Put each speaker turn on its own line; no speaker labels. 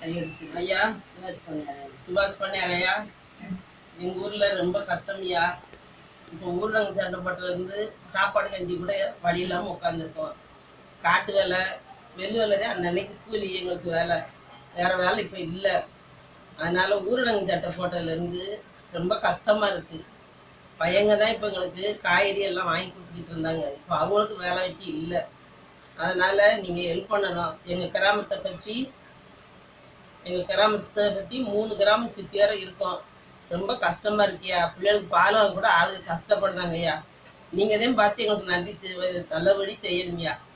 கையெழுத்து
ஐயா
சுபாஷ் பண்ணாரு
சுபாஷ் பண்ணையா எங்க ஊர்ல ரொம்ப கஷ்டம்யா இப்போ ஊரடங்கு சட்டப்பட்டதுல இருந்து சாப்பாடு கஞ்சி கூட வழி இல்லாம உட்காந்துருக்கோம் காட்டு வேலை வெளி வேலை தான் அன்னன்னைக்கு கூலி எங்களுக்கு வேலை வேற வேலை இப்போ இல்லை அதனால ஊரடங்கு சட்டம் போட்டதுல இருந்து ரொம்ப கஷ்டமா இருக்கு பையங்க தான் இப்போ எங்களுக்கு காய்கறி எல்லாம் வாங்கி கொடுத்துட்டு இருந்தாங்க இப்போ அவங்களுக்கு வேலை வெட்டி இல்லை அதனால நீங்க ஹெல்ப் பண்ணணும் எங்க கிராமத்தை பத்தி எங்க கிராமத்தை பத்தி மூணு கிராமம் சுத்தியார இருக்கோம் ரொம்ப கஷ்டமா இருக்கியா பிள்ளைகளுக்கு பாலம் கூட ஆளு கஷ்டப்படுறாங்கய்யா நீங்க தான் பார்த்து எங்களுக்கு நன்றி தெ- நல்லபடி செய்யணுங்கய்யா